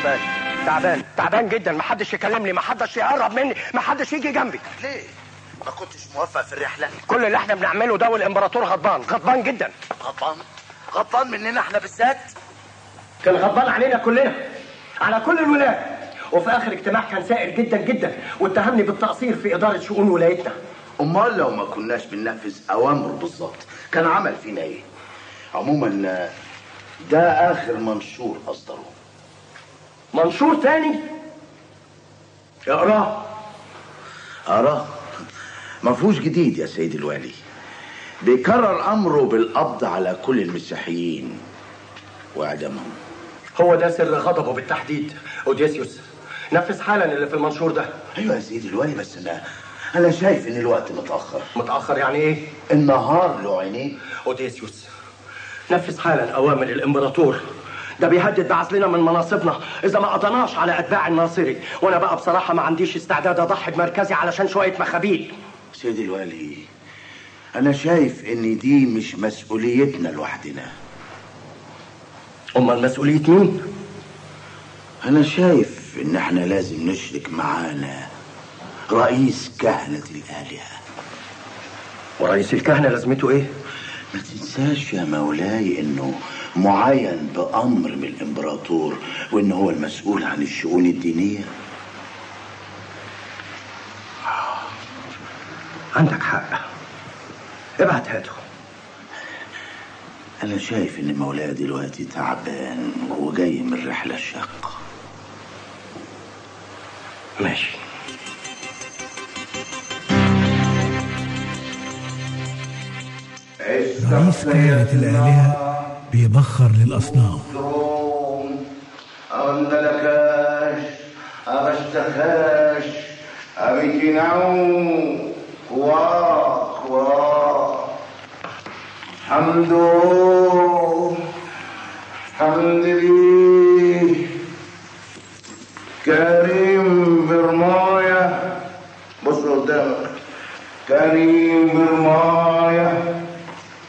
تعبان تعبان تعبان جدا محدش يكلمني محدش يقرب مني محدش يجي جنبي ليه ما كنتش موفق في الرحله كل اللي احنا بنعمله ده والامبراطور غضبان غضبان جدا غضبان غضبان مننا احنا بالذات كان غضبان علينا كلنا على كل الولايات وفي اخر اجتماع كان سائر جدا جدا واتهمني بالتقصير في اداره شؤون ولايتنا امال لو ما كناش بننفذ اوامره بالظبط كان عمل فينا ايه عموما ده اخر منشور اصدره منشور تاني اقراه اراه ما فيهوش جديد يا سيد الوالي بيكرر امره بالقبض على كل المسيحيين واعدامهم هو ده سر غضبه بالتحديد اوديسيوس نفذ حالا اللي في المنشور ده ايوه يا سيدي الوالي بس انا انا شايف ان الوقت متاخر متاخر يعني ايه النهار له عينيه اوديسيوس نفذ حالا اوامر الامبراطور ده بيهدد بعزلنا من مناصبنا اذا ما قضناش على اتباع الناصري وانا بقى بصراحه ما عنديش استعداد اضحي بمركزي علشان شويه مخابيل سيدي الوالي انا شايف ان دي مش مسؤوليتنا لوحدنا امال مسؤوليه مين انا شايف ان احنا لازم نشرك معانا رئيس كهنة الآلهة ورئيس الكهنة لازمته ايه؟ ما تنساش يا مولاي انه معين بأمر من الامبراطور وان هو المسؤول عن الشؤون الدينية عندك حق ابعت هاته انا شايف ان مولاي دلوقتي تعبان وجاي من رحلة شاقة ماشي رئيس كهنة الآلهة بيبخر للأصنام أندلكاش أغشتخاش أبيتناو كوا كوا حمدو حمد لي كريم برماية بص قدامك كريم برماية